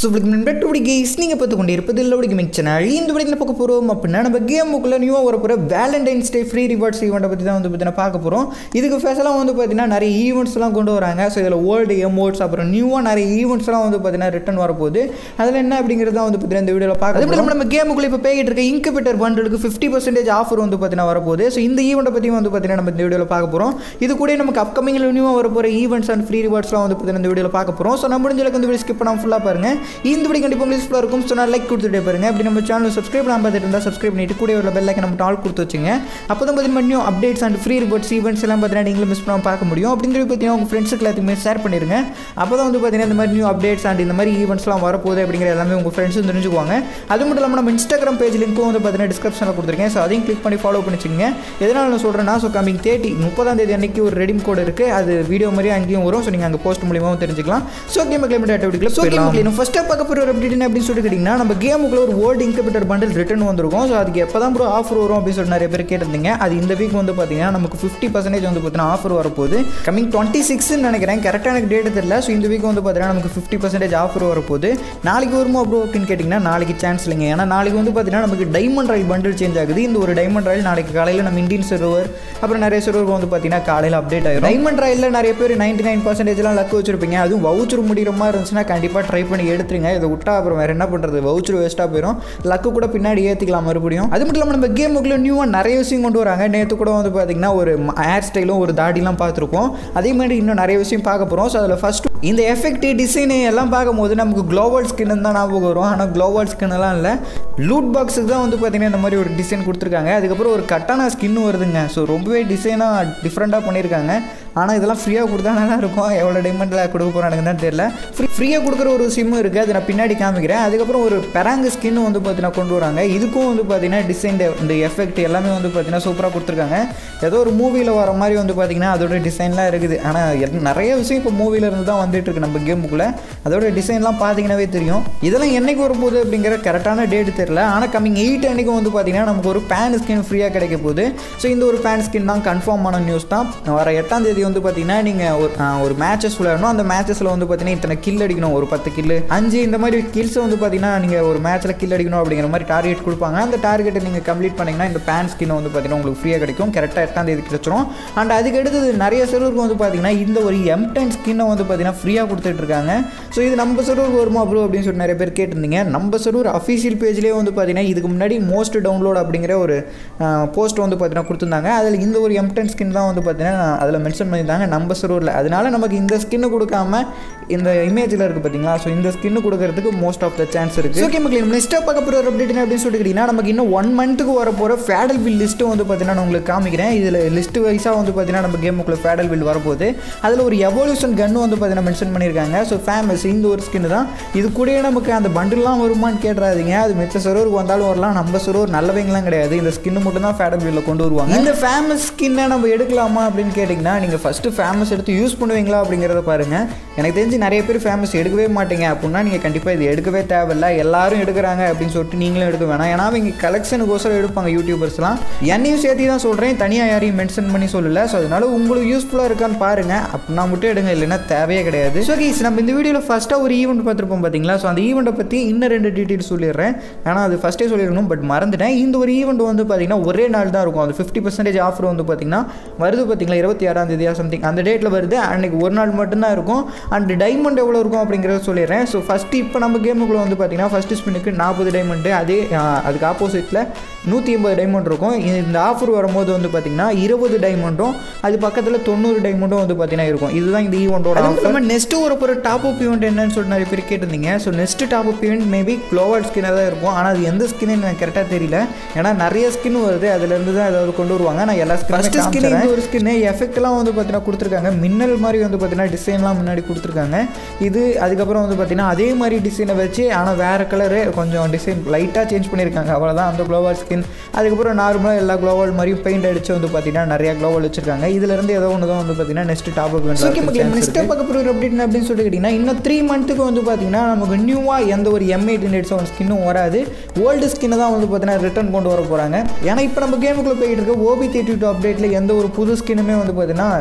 so உங்களுக்கு நண்பர் டுபடி case நீங்கள் பார்த்து கொண்டு இருப்பது இல்லை கேமிங் சேனல் இந்த படிக்கில் பார்க்க போகிறோம் அப்படின்னா நம்ம கேமுக்குள்ளே நியூவாக வரப்போகிற வேலண்டைன்ஸ் டே ஃப்ரீ ரிவார்ட்ஸ் ஈவெண்ட்டை பற்றி தான் வந்து பார்த்தீங்கன்னா பார்க்க போகிறோம் இதுக்கு ஸ்பெஷலாக வந்து பார்த்தீங்கன்னா நிறைய ஈவெண்ட்ஸ்லாம் கொண்டு வராங்க ஸோ இதில் ஓல்டு எமோட்ஸ் அப்புறம் நியூவாக நிறைய ஈவெண்ட்ஸ்லாம் வந்து பார்த்தீங்கன்னா ரிட்டன் வரப்போகுது அதில் என்ன அப்படிங்கிறது தான் வந்து பார்த்தீங்கன்னா இந்த வீடியோவில் பார்க்க அதுவும் நம்ம கேமுக்குள்ளே இப்போ பேகிட்டு இருக்க இன்குபேட்டர் பண்டலுக்கு ஃபிஃப்டி பர்சன்டேஜ் ஆஃபர் வந்து பார்த்தீங்கன்னா வரப்போகுது ஸோ இந்த ஈவெண்ட்டை பற்றியும் வந்து பார்த்தீங்கன்னா நம்ம இந்த வீடியோவில் பார்க்க போகிறோம் இது கூட நமக்கு அப்கமிங்கில் நியூவாக வரப்போகிற ஈவெண்ட்ஸ் அண்ட் ஃப்ரீ ரிவார்ட்ஸ்லாம் வந்து பார்த்தீங்கன்னா இந்த வீடியோவில் பார்க்க போகிறோம் ஸோ நம்ம முடிஞ்ச அளவுக்கு இந்த வீடியோ ஸ்கிப் பண்ணாமல் ஃபுல்லாக பாருங்கள் இந்த வீடியோ கண்டிப்பாக உங்களுக்கு யூஸ்ஃபுல்லாக இருக்கும் ஸோ நான் லைக் கொடுத்துட்டே பாருங்க அப்படி நம்ம சேனல் சப்ஸ்கிரைப் பண்ணாமல் பார்த்துட்டு இருந்தால் சப்ஸ்கிரைப் பண்ணிட்டு கூட ஒரு பெல் ஐக்கன் நம்ம ஆல் கொடுத்து வச்சுங்க அப்போ தான் பார்த்தீங்கன்னா new updates and free reports events எல்லாம் பார்த்தீங்கன்னா நீங்களும் மிஸ் பண்ணாமல் பார்க்க முடியும் அப்படின்னு சொல்லி பார்த்தீங்கன்னா உங்கள் ஃப்ரெண்ட்ஸுக்கு எல்லாத்துக்குமே ஷேர் பண்ணிடுங்க அப்போ தான் வந்து பார்த்தீங்கன்னா இந்த மாதிரி நியூ அப்டேட்ஸ் அண்ட் இந்த மாதிரி ஈவெண்ட்ஸ்லாம் வரப்போகுது அப்படிங்கிற எல்லாமே உங்கள் ஃப்ரெண்ட்ஸும் தெரிஞ்சுக்குவாங்க அது மட்டும் இல்லாமல் நம்ம இன்ஸ்டாகிராம் பேஜ் லிங்க்கும் வந்து பார்த்தீங்கன்னா டிஸ்கிரிப்ஷனில் கொடுத்துருக்கேன் ஸோ அதையும் கிளிக் பண்ணி ஃபாலோ பண்ணிச்சுங்க எதனால் நான் சொல்கிறேன்னா ஸோ கமிங் தேர்ட்டி முப்பதாம் தேதி அன்னைக்கு ஒரு ரெடிம் கோட் இருக்குது அது வீடியோ மாதிரி அங்கேயும் வரும் ஸோ நீங்கள் அங்கே போஸ்ட் மூலியமாகவும் தெரிஞ்சுக்கலாம் ஸோ கேம் கிளைமேட் ஆக்டிவிட்டியில் ஸோ கேம் ஃபஸ்ட்டாக பார்க்க போகிற ஒரு அப்டேட் என்ன அப்படின்னு சொல்லிட்டு கேட்டிங்கன்னா நம்ம கேமுக்குள்ள ஒரு ஓல்டு இன்குபேட்டர் பண்டில் ரிட்டன் வந்திருக்கும் ஸோ அதுக்கு எப்போ தான் ப்ரோ ஆஃபர் வரும் அப்படின்னு சொல்லி நிறைய பேர் கேட்டிருந்தீங்க அது இந்த வீக் வந்து பார்த்தீங்கன்னா நமக்கு ஃபிஃப்டி பர்சன்டேஜ் வந்து பார்த்தீங்கன்னா ஆஃபர் வரப்போகுது கமிங் டுவெண்ட்டி சிக்ஸ்னு நினைக்கிறேன் கரெக்டாக எனக்கு டேட் தெரியல ஸோ இந்த வீக் வந்து பார்த்தீங்கன்னா நமக்கு ஃபிஃப்டி பர்சன்டேஜ் ஆஃபர் வரப்போகுது நாளைக்கு வருமோ ப்ரோ அப்படின்னு கேட்டிங்கன்னா நாளைக்கு சான்ஸ் இல்லைங்க ஏன்னா நாளைக்கு வந்து பார்த்தீங்கன்னா நமக்கு டைமண்ட் ராயல் பண்டில் சேஞ்ச் ஆகுது இந்த ஒரு டைமண்ட் ராயல் நாளைக்கு காலையில் நம்ம இந்தியன் சர்வர் அப்புறம் நிறைய சர்வர் வந்து பார்த்தீங்கன்னா காலையில் அப்டேட் ஆயிரும் டைமண்ட் ராயலில் நிறைய பேர் நைன்டி நைன் பர்சன்டேஜ்லாம் லக் வச்சிருப்பீங்க அதுவும் வவுச்சர் முடிகிற மாதிரி இருந்துச்சுன்னா கண்டிப்பாக ட்ரை பண்ணி எடுத்துருங்க இதை விட்டா அப்புறம் வேறு என்ன பண்ணுறது வவுச்சர் வேஸ்ட்டாக போயிடும் லக்கு கூட பின்னாடி ஏற்றிக்கலாம் மறுபடியும் அது மட்டும் இல்லாமல் நம்ம கேமுக்குள்ள நியூவாக நிறைய விஷயம் கொண்டு வராங்க நேற்று கூட வந்து பார்த்தீங்கன்னா ஒரு ஹேர் ஸ்டைலும் ஒரு தாடிலாம் பார்த்துருக்கோம் அதே மாதிரி இன்னும் நிறைய விஷயம் பார்க்க போகிறோம் ஸோ அதில் ஃபஸ்ட்டு இந்த எஃபெக்ட் டிசைனு எல்லாம் பார்க்கும்போது நமக்கு குளோபல் ஸ்கின்னு தான் ஞாபகம் வரும் ஆனால் குளோபல் ஸ்கின்லாம் இல்லை லூட் பாக்ஸுக்கு தான் வந்து பார்த்தீங்கன்னா இந்த மாதிரி ஒரு டிசைன் கொடுத்துருக்காங்க அதுக்கப்புறம் ஒரு கட்டான ஸ்கின்னு வருதுங்க ஸோ ரொம்பவே டிசைனாக டிஃப்ரெண்ட்டாக பண்ணியிருக்காங்க ஆனால் இதெல்லாம் ஃப்ரீயாக கொடுத்தா நல்லா இருக்கும் எவ்வளோ டைமண்டில் கொடுக்க போகிறானுங்க தான் தெரியல ஃப்ரீ ஃப்ரீயாக கொடுக்குற ஒரு சிம்மு இருக்குது அதை நான் பின்னாடி காமிக்கிறேன் அதுக்கப்புறம் ஒரு பெராங்கு ஸ்கின்னு வந்து பார்த்தீங்கன்னா கொண்டு வராங்க இதுக்கும் வந்து பார்த்தீங்கன்னா டிசைன் இந்த எஃபெக்ட் எல்லாமே வந்து பார்த்தீங்கன்னா சூப்பராக கொடுத்துருக்காங்க ஏதோ ஒரு மூவியில் வர மாதிரி வந்து பார்த்தீங்கன்னா அதோட டிசைன்லாம் இருக்குது ஆனால் நிறைய விஷயம் இப்போ மூவியில் இருந்து தான் வந்துட்டு இருக்கு நம்ம கேமுக்குள்ளே அதோட டிசைன்லாம் பார்த்தீங்கன்னாவே தெரியும் இதெல்லாம் என்னைக்கு வரப்போகுது அப்படிங்கிற கரெக்டான டேட் தெரியல ஆனால் கம்மிங் எயிட் அன்னைக்கு வந்து பார்த்தீங்கன்னா நமக்கு ஒரு பேன் ஸ்கின் ஃப்ரீயாக கிடைக்க போகுது ஸோ இந்த ஒரு பேன் ஸ்கின் தான் கன்ஃபார்ம் ஆன நியூஸ் தான் வர எட்டாம் தேதி வந்து பார்த்தீங்கன்னா நீங்கள் ஒரு ஒரு மேட்சஸ் விளையாடணும் அந்த மேட்சஸில் வந்து பார்த்தீங்கன்னா இத்தனை கில் அடிக்கணும் ஒரு பத்து கில் அஞ்சு இந்த மாதிரி கில்ஸை வந்து பார்த்தீங்கன்னா நீங்கள் ஒரு மேட்ச்சில் கில் அடிக்கணும் அப்படிங்கிற மாதிரி டார்கெட் கொடுப்பாங்க அந்த டார்கெட்டை நீங்கள் கம்ப்ளீட் பண்ணிங்கன்னா இந்த பேன் ஸ்கின் வந்து பார்த்தீங்கன்னா உங்களுக்கு ஃப்ரீயாக கிடைக்கும் கரெக்டாக எட்டாம் தேதி கிடைச்சிரும் அண்ட் அதுக்கு அடுத்தது நிறைய சர்வருக்கு வந்து பார்த்தீங்கன்னா இந்த ஒரு எம் டென் ஸ்கின்னை வந்து பார்த்தீங்கன்னா ஃப்ரீயாக கொடுத்துட்ருக்காங்க ஸோ இது நம்ம சர்வருக்கு வருமா ப்ரோ அப்படின்னு சொல்லி நிறைய பேர் கேட்டிருந்தீங்க நம்ம சர்வர் அஃபீஷியல் பேஜ்லேயே வந்து பார்த்தீங்கன்னா இதுக்கு முன்னாடி மோஸ்ட் டவுன்லோட் அப்படிங்கிற ஒரு போஸ்ட் வந்து பார்த்தீங்கன்னா கொடுத்துருந்தாங்க அதில் இந்த ஒரு எம் டென் ஸ்கின் தான் வந்து பார்த்தீங்கன்னா அதில் மென்ஷன் பண்ணியிருந்தாங்க நம்ம சர்வரில் அதனால நமக்கு இந்த ஸ்கின்னு கொடுக்காம இந்த இமேஜில் இருக்குது பார்த்தீங்களா ஸோ இந்த ஸ்கின்னு கொடுக்கறதுக்கு மோஸ்ட் ஆஃப் த சான்ஸ் இருக்குது ஓகே மக்கள் நெக்ஸ்ட்டாக பார்க்க போகிற அப்டேட் என்ன அப்படின்னு சொல்லிட்டு நமக்கு இன்னும் ஒன் மந்த்துக்கு வர போகிற ஃபேடல் பில் லிஸ்ட்டு வந்து பார்த்தீங்கன்னா நான் உங்களுக்கு காமிக்கிறேன் இதில் லிஸ்ட் வைஸாக வந்து பார்த்தீங்கன்னா நம்ம கேமுக்குள்ள ஃபேடல் பில் வரப்போகுது அதில் ஒரு எவல்யூஷன் கன்னு வந்து பார்த்தீங்கன்னா மென்ஷன் பண்ணியிருக்காங்க ஸோ ஃபேமஸ் இந்த ஒரு ஸ்கின்னு தான் இது கூடயே நமக்கு அந்த பண்டில்லாம் வருமானு கேட்டுறாதீங்க அது மிச்ச சர்வருக்கு வந்தாலும் வரலாம் நம்ம சர்வர் நல்லவங்களாம் கிடையாது இந்த ஸ்கின்னு மட்டும் தான் ஃபேடல் பில்லில் கொண்டு வருவாங்க இந்த ஃபேமஸ் ஸ்கின்னை நம்ம எடுக்கலாமா அப்படின்னு கேட்டிங்கன்னா நீங்கள் ஃபஸ்ட்டு ஃபேமஸ் எடுத்து யூஸ் பண்ணுவீங்களா அப்படிங்கிறத பாருங்கள் எனக்கு தெரிஞ்சு நிறைய பேர் ஃபேமஸ் எடுக்கவே மாட்டீங்க அப்படின்னா நீங்கள் கண்டிப்பாக இது எடுக்கவே தேவையில்ல எல்லாரும் எடுக்கிறாங்க அப்படின்னு சொல்லிட்டு நீங்களும் எடுக்க வேணாம் ஏன்னா அவங்க கலெக்ஷனுக்கோசரம் எடுப்பாங்க யூடியூபர்ஸ்லாம் என்னையும் சேர்த்து தான் சொல்கிறேன் தனியாக யாரையும் மென்ஷன் பண்ணி சொல்லலை ஸோ அதனால உங்களுக்கு யூஸ்ஃபுல்லாக இருக்கான்னு பாருங்கள் அப்படின்னா மட்டும் எடுங்க இல்லைன்னா தேவையே கிடையாது ஸோ கீஸ் நம்ம இந்த வீடியோவில் ஃபஸ்ட்டாக ஒரு ஈவெண்ட் பார்த்துருப்போம் பார்த்தீங்களா ஸோ அந்த ஈவெண்ட்டை பற்றி இன்னும் ரெண்டு டீட்டெயில்ஸ் சொல்லிடுறேன் ஆனால் அது ஃபஸ்ட்டே சொல்லிடணும் பட் மறந்துட்டேன் இந்த ஒரு ஈவெண்ட் வந்து பார்த்தீங்கன்னா ஒரே நாள் தான் இருக்கும் அது ஃபிஃப்டி பர்சன்டேஜ் ஆஃபர் வந்து பார்த்தீங்கன்னா வருது பார்த்தீங்களா இருபத்தி ஆறாம் தேதியா சம்திங் அந்த டேட்டில் வருது அன்றைக்கி ஒரு நாள் மட்டும்தான் இருக்கும் அண்ட் டைமண்ட் எவ்வளோ இருக்கும் அப்படிங்கிறத சொல்லிடுறேன் ஸோ ஃபஸ்ட்டு இப்போ நம்ம கேமுக்குள்ளே வந்து பார்த்தீங்கன்னா ஃபஸ்ட்டு ஸ்பின்னுக்கு நாற்பது டைமண்டு அதே அதுக்கு ஆப்போசிட்டில் நூற்றி எண்பது டைமண்ட் இருக்கும் இந்த ஆஃபர் வரும்போது வந்து பார்த்தீங்கன்னா இருபது டைமண்டும் அது பக்கத்தில் தொண்ணூறு டைமண்டும் வந்து பார்த்தீங்கன்னா இருக்கும் இதுதான் இந்த ஈவெண்ட்டோட ஆஃபர் நம்ம நெக்ஸ்ட்டு ஒரு ஒரு டாப் அப் ஈவெண்ட் என்னன்னு சொல்லிட்டு நிறைய பேர் கேட்டிருந்தீங்க so next top up event maybe gloo wall ஸ்கின்னாக தான் இருக்கும் ஆனால் அது எந்த ஸ்கின்னு எனக்கு கரெக்டாக தெரியல ஏன்னா நிறைய ஸ்கின் வருது அதுலேருந்து தான் ஏதாவது கொண்டு வருவாங்க நான் எல்லா ஸ்கின் ஃபஸ்ட் ஸ்கின் இந்த ஒரு ஸ்கின்னு எஃபெக்ட்லாம் வந்து பார்த்தீங்கன்னா கொடுத்துருக்காங்க மின்னல் மாதிரி வந்து பார்த்தீங்கன்னா டிசைன்லாம் முன்னாடி கொடுத்துருக்காங்க இது அதுக்கப்புறம் வந்து பார்த்தீங்கன்னா அதே மாதிரி டிசைனை வச்சு ஆனால் வேறு கலரு கொஞ்சம் டிசைன் லைட்டாக சேஞ்ச் பண்ணியிருக்காங்க அவ்வளோதான் அந்த க்ளோவல் ஸ்கின் அதுக்கப்புறம் நார்மலாக எல்லா க்ளோவல் மாதிரியும் பெயிண்ட் அடிச்சு வந்து பார்த்தீங்கன்னா நிறைய க்ளோவல் வச்சிருக்காங்க இதுலேருந்து ஏதோ ஒன்று தான் வந்து பார்த்தீங்கன்னா நெக்ஸ்ட் டாப் அப் நெக்ஸ்ட் பார்க்க போகிற அப்டேட் அப்படின்னு சொல்லிட்டு கேட்டிங்கன்னா இன்னும் த்ரீ மந்த்துக்கு வந்து பார்த்தீங்கன்னா நமக்கு நியூவாக எந்த ஒரு எம் எயிட்டின் எயிட் செவன் ஸ்கின்னும் வராது ஓல்டு ஸ்கின்னை தான் வந்து பார்த்தீங்கன்னா ரிட்டர்ன் கொண்டு வர போகிறாங்க ஏன்னா இப்போ நம்ம கேமுக்குள்ளே போயிட்டு இருக்க ஓபி தேர்ட்டி டூ அப்டேட்டில் எந்த ஒரு புது ஸ்கின்னுமே வந்து பார்த்தீங்கன்னா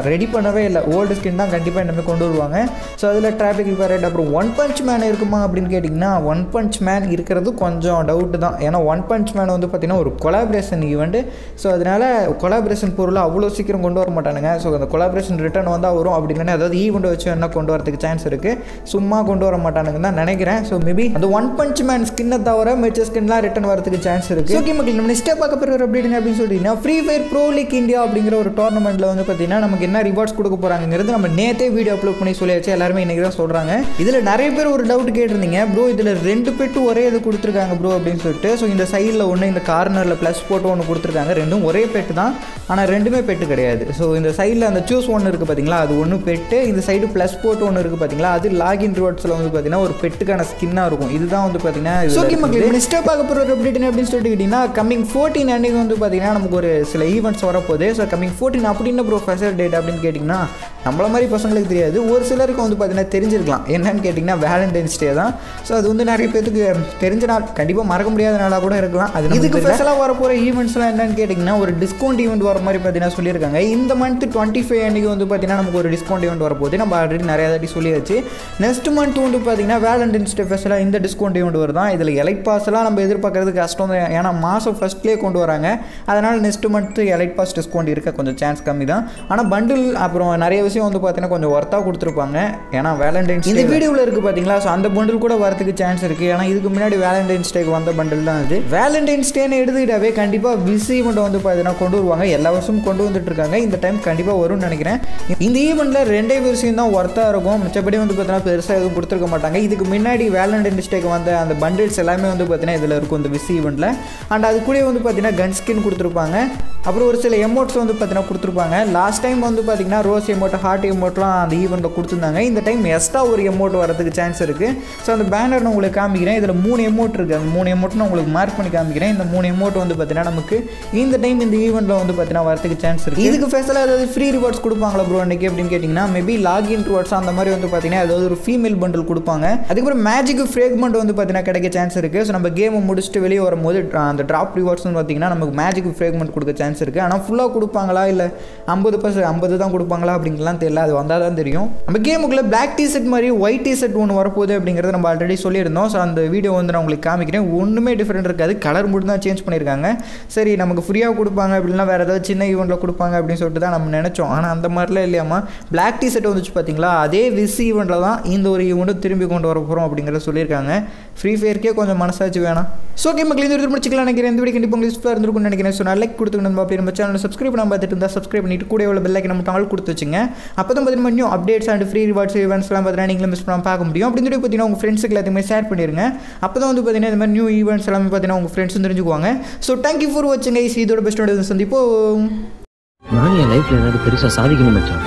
ரெடி பண்ணவே இல்லை ஓல்டு ஸ்கின் தான் கண்டிப்பாக இனிமேல் கொண்டு வருவாங்க ஸோ அதில் டிராஃபிக் ரிப்பேர் அப்புறம் ஒன் பஞ்ச் மேன் இருக்குமா அப்படின்னு கேட்டிங்கன்னா ஒன் பஞ்ச் மேன் இருக்கிறது கொஞ்சம் டவுட்டு தான் ஏன்னா ஒன் பஞ்ச் மேன் வந்து பார்த்திங்கன்னா ஒரு கொலாபரேஷன் ஈவெண்ட்டு ஸோ அதனால் கொலாபரேஷன் பொருளை அவ்வளோ சீக்கிரம் கொண்டு வர மாட்டானுங்க ஸோ அந்த கொலாபரேஷன் ரிட்டர்ன் வந்தால் வரும் அப்படி இல்லைன்னா அதாவது ஈவெண்ட் வச்சு என்ன கொண்டு வரதுக்கு சான்ஸ் இருக்குது சும்மா கொண்டு வர மாட்டானுங்கன்னு தான் நினைக்கிறேன் ஸோ மேபி அந்த ஒன் பஞ்ச் மேன் ஸ்கின்னை தவிர மிச்ச ஸ்கின்லாம் ரிட்டர்ன் வரதுக்கு சான்ஸ் இருக்குது ஓகே மக்கள் நம்ம நெக்ஸ்ட்டாக பார்க்க போகிற ஒரு அப்டேட் அப்படின்னு சொல்லிட்டீங்கன்னா Free Fire pro league India அப்படிங்கிற ஒரு டோர்னமெண்ட்டில் வந்து பார்த்தீங்கன்னா நமக்கு என்ன ரிவார்ட்ஸ் கொடுக்க போகிறாங்கிறது நம்ம நேத்தே வீடியோ அப்லோட் பண்ணி சொல்லியாச்சு எல்லாருமே இன்றைக்கி தான் சொல்கிறாங்க இதில் நிறைய பேர் ஒரு டவுட் கேட்டிருந்தீங்க ப்ரோ இதில் ரெண்டு பெட்டு ஒரே இது கொடுத்துருக்காங்க ப்ரோ அப்படின்னு சொல்லிட்டு ஸோ இந்த சைடில் ஒன்று இந்த கார்னரில் ப்ளஸ் போட்டு ஒன்று கொடுத்துருக்காங்க ரெண்டும் ஒரே பெட்டு தான் ஆனால் ரெண்டுமே பெட்டு கிடையாது ஸோ இந்த சைடில் அந்த சூஸ் ஒன்று இருக்குது பார்த்தீங்களா அது ஒன்று பெட்டு இந்த சைடு ப்ளஸ் போட்டு ஒன்று இருக்குது பார்த்தீங்களா அது லாகின் ரிவார்ட்ஸில் வந்து பார்த்தீங்கன்னா ஒரு பெட்டுக்கான ஸ்கின்னாக இருக்கும் இதுதான் வந்து பார்த்தீங்கன்னா ஓகே மக்கள் நெக்ஸ்ட் பார்க்க போகிற ஒரு அப்டேட் அப்படின்னு சொல்லிட்டு கேட்டிங்கன்னா கம்மிங் ஃபோர்டீன் அன்னைக்கு வந்து பார்த்தீங்கன்னா நமக்கு ஒரு சில ஈவெண்ட்ஸ் வரப்போகுது ஸோ கம்மிங் ஃபோர்டீன் அப்படின்னு ப்ரோ ஃபெசல் டேட் அப்படின்னு கேட்டிங்கன்னா நம்மள மாதிரி பசங்களுக்கு தெரியாது ஒரு சிலருக்கு வந்து பார்த்தீங்கன்னா தெரிஞ்சிருக்கலாம் என்னன்னு கேட்டிங்கன்னா வேலண்டைன்ஸ் டே தான் ஸோ அது வந்து நிறைய பேருக்கு தெரிஞ்ச நாள் கண்டிப்பாக மறக்க முடியாத நாளாக கூட இருக்கலாம் அது இதுக்கு ஸ்பெஷலாக வர போகிற ஈவெண்ட்ஸ்லாம் என்னன்னு கேட்டிங்கன்னா ஒரு டிஸ்கவுண்ட் ஈவெண்ட் வர மாதிரி பார்த்தீங்கன்னா சொல்லியிருக்காங்க இந்த மந்த் டுவெண்ட்டி ஃபைவ் அன்றைக்கி வந்து பார்த்தீங்கன்னா நமக்கு ஒரு டிஸ்கவுண்ட் ஈவெண்ட் வரப்போகுது நம்ம ஆல்ரெடி நிறைய தாட்டி சொல்லியாச்சு நெக்ஸ்ட் மந்த் வந்து பார்த்தீங்கன்னா வேலண்டைன்ஸ் டே ஸ்பெஷலாக இந்த டிஸ்கவுண்ட் ஈவெண்ட் வருதான் இதில் எலைட் பாஸ்லாம் நம்ம எதிர்பார்க்கறது கஷ்டம் தான் ஏன்னா மாதம் ஃபஸ்ட்லேயே கொண்டு வராங்க அதனால் next month elite pass discount இருக்க கொஞ்சம் சான்ஸ் கம்மி தான் ஆனால் பண்டில் அப்புறம் நிறைய விஷயம் வந்து பார்த்தீங்கன்னா கொஞ்சம் ஒர்த்தாக கொடுத்துருப்பாங்க ஏன்னா வேலண்டைன்ஸ் இந்த வீடியோவில் இருக்குது பார்த்தீங்களா ஸோ அந்த பண்டில் கூட வரதுக்கு சான்ஸ் இருக்குது ஏன்னா இதுக்கு முன்னாடி வேலண்டைன்ஸ் டேக்கு வந்த பண்டில் தான் இது வேலண்டைன்ஸ் டேன்னு எடுத்துக்கிட்டாவே கண்டிப்பாக விஸ் ஈவெண்ட் வந்து பார்த்தீங்கன்னா கொண்டு வருவாங்க எல்லா வருஷமும் கொண்டு வந்துட்டு இருக்காங்க இந்த டைம் கண்டிப்பாக வரும்னு நினைக்கிறேன் இந்த ஈவெண்ட்டில் ரெண்டே விஷயம் தான் ஒர்த்தாக இருக்கும் மிச்சப்படி வந்து பார்த்தீங்கன்னா பெருசாக எதுவும் கொடுத்துருக்க மாட்டாங்க இதுக்கு முன்னாடி வேலண்டைன்ஸ் டேக்கு வந்த அந்த பண்டில்ஸ் எல்லாமே வந்து பார்த்தீங்கன்னா இதில் இருக்கும் இந்த விஸ் ஈவெண்ட்டில் அண்ட் அது கூட வந்து பார்த்தீங்கன்னா கன் ஸ்கின் கொடுத்துருப்பாங்க அப்புறம் ஒரு சில எமோட்ஸ் வந்து பார்த்தீங்கன்னா கொடுத்துருப்பாங்க லாஸ்ட் டைம் வந்து பார்த்தீங்கன்னா ரோஸ் எமோட் ஹார்ட் எமோட்லாம் அந்த ஈவெண்ட்டில் கொடுத்துருந்தாங்க இந்த டைம் எக்ஸ்ட்ரா ஒரு எமோட் வரதுக்கு சான்ஸ் இருக்குது ஸோ அந்த பேனர் நான் உங்களுக்கு காமிக்கிறேன் இதில் மூணு எமோட் இருக்குது அந்த மூணு எமோட் நான் உங்களுக்கு மார்க் பண்ணி காமிக்கிறேன் இந்த மூணு எமோட் வந்து பார்த்தீங்கன்னா நமக்கு இந்த டைம் இந்த ஈவெண்ட்டில் வந்து பார்த்தீங்கன்னா வரதுக்கு சான்ஸ் இருக்குது இதுக்கு ஃபெசலாக ஏதாவது ஃப்ரீ ரிவார்ட்ஸ் கொடுப்பாங்களா ப்ரோ அன்றைக்கி அப்படின்னு கேட்டிங்கன்னா மேபி லாகின் ரிவார்ட்ஸ் அந்த மாதிரி வந்து பார்த்தீங்கன்னா ஏதாவது ஒரு ஃபீமேல் பண்டில் கொடுப்பாங்க அதுக்கப்புறம் மேஜிக் ஃப்ரேக்மெண்ட் வந்து பார்த்தீங்கன்னா கிடைக்க சான்ஸ் இருக்குது ஸோ நம்ம கேமை முடிச்சுட்டு வெளியே வரும்போது அந்த ட்ராப் ரிவார்ட்ஸ்னு பார்த்தீங்கன்னா நமக்கு மேஜிக் ஃப்ரேக்மெண்ட் கொடுக்க சான்ஸ் இருக்குது ஆனால் ஃபுல்லாக கொடுப்பாங்களா இல்லை ஐம்பது பர்சன்ட் ஐம்பது தான் கொடுப்பாங்களா அப்படிங்கலாம் தெரியல அது வந்தால் தான் தெரியும் நம்ம கேமுக்குள்ளே பிளாக் டி ஷர்ட் மாதிரி ஒயிட் டி ஷர்ட் ஒன்று வரப்போகுது அப்படிங்கிறத நம்ம ஆல்ரெடி சொல்லியிருந்தோம் ஸோ அந்த வீடியோ வந்து நான் உங்களுக்கு காமிக்கிறேன் ஒன்றுமே டிஃப்ரெண்ட் இருக்காது கலர் மட்டும் தான் சேஞ்ச் பண்ணியிருக்காங்க சரி நமக்கு ஃப்ரீயாக கொடுப்பாங்க அப்படின்னா வேறு ஏதாவது சின்ன ஈவெண்ட்டில் கொடுப்பாங்க அப்படின்னு சொல்லிட்டு தான் நம்ம நினச்சோம் ஆனால் அந்த மாதிரிலாம் இல்லையாமா பிளாக் டி ஷர்ட் வந்துச்சு பார்த்தீங்களா அதே விஸ் ஈவெண்ட்டில் தான் இந்த ஒரு ஈவெண்ட்டும் திரும்பி கொண்டு வர போகிறோம் அப்படிங்கிறத சொல்லியிருக்காங்க ஃப்ரீ ஃபயர்க்கே கொஞ்சம் மனசாச்சு வேணாம் ஸோ ஓகே மக்கள் இந்த வீடியோ முடிச்சுக்கலாம் நினைக்கிறேன் இந்த வீடியோ கண்டிப்பாக உங்களுக்கு யூஸ்ஃபுல்லாக இருந்திருக்கும்னு நினைக்கிறேன் ஸோ லைக் கொடுத்துக்கணும் நம்ம அப்படி நம்ம சேனல் சப்ஸ்கிரைப் பண்ண பார்த்துட்டு இருந்தால் சப்ஸ்கிரைப் பண்ணிட்டு கூட எவ்வளோ பெல்லைக்கு நம்ம டால் கொடுத்து வச்சுங்க அப்போ தான் பார்த்தீங்கன்னா new updates and free rewards ஈவெண்ட்ஸ்லாம் பார்த்தீங்கன்னா நீங்களும் மிஸ் பண்ணாமல் பார்க்க முடியும் அப்படின்னு சொல்லி பார்த்தீங்கன்னா உங்கள் ஃப்ரெண்ட்ஸுக்கு எல்லாத்தையுமே ஷேர் பண்ணிடுங்க அப்போ தான் வந்து பார்த்தீங்கன்னா இந்த மாதிரி நியூ ஈவெண்ட்ஸ் எல்லாமே பார்த்தீங்கன்னா உங்கள் ஃப்ரெண்ட்ஸும் தெரிஞ்சுக்குவாங்க ஸோ தேங்க்யூ ஃபார் வாட்சிங் ஐஸ் இதோட பெஸ்ட்டோட சந்திப்போம் நான் என் லைஃப்ல ஏதாவது பெருசா சாதிக்கணும் மச்சான்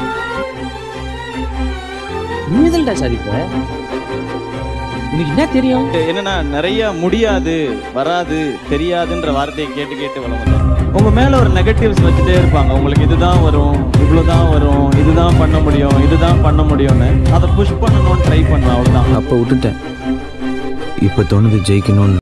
நீ எதில்டா சாதிப்ப உனக்கு என்ன தெரியும் என்னன்னா நிறைய முடியாது வராது தெரியாதுன்ற வார்த்தையை கேட்டு கேட்டு வளர்ந்தேன் உங்க மேல ஒரு நெகட்டிவ்ஸ் வச்சுட்டே இருப்பாங்க உங்களுக்கு இதுதான் வரும் இவ்வளவுதான் வரும் இதுதான் பண்ண முடியும் இதுதான் பண்ண முடியும்னு அதை புஷ் பண்ணணும்னு ட்ரை பண்ணுவேன் அவ்வளவுதான் அப்போ விட்டுட்டேன் இப்போ தோணுது ஜெயிக்கணும்னு